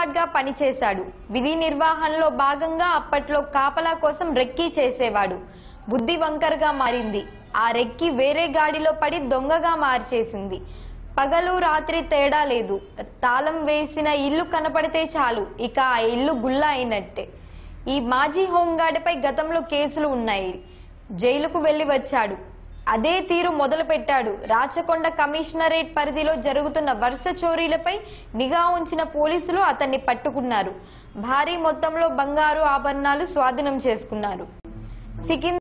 gourd గా పనిచేశాడు విధి నిర్వహణలో భాగంగా అప్పట్లో కాపలా కోసం రెక్కీ చేసేవాడు బుద్ధి వంకరగా మారింది ఆ రెక్కి వేరే గాడిలో పడి దొంగగా మార్చేసింది పగలు రాత్రి తేడా లేదు తాళం వేసిన ఇల్లు కనపడితే చాలు ఇక ఆ ఇల్లు గుల్ల అయినట్టే ఈ మాజీ హోంగార్డుపై గతంలో కేసులు ఉన్నాయి జైలుకు వెళ్లి వచ్చాడు అదే తీరు మొదలు పెట్టాడు రాచకొండ కమిషనరేట్ పరిధిలో జరుగుతున్న వరుస చోరీలపై నిఘా ఉంచిన పోలీసులు అతన్ని పట్టుకున్నారు భారీ మొత్తంలో బంగారు ఆభరణాలు స్వాధీనం చేసుకున్నారు సికింద్రాబాద్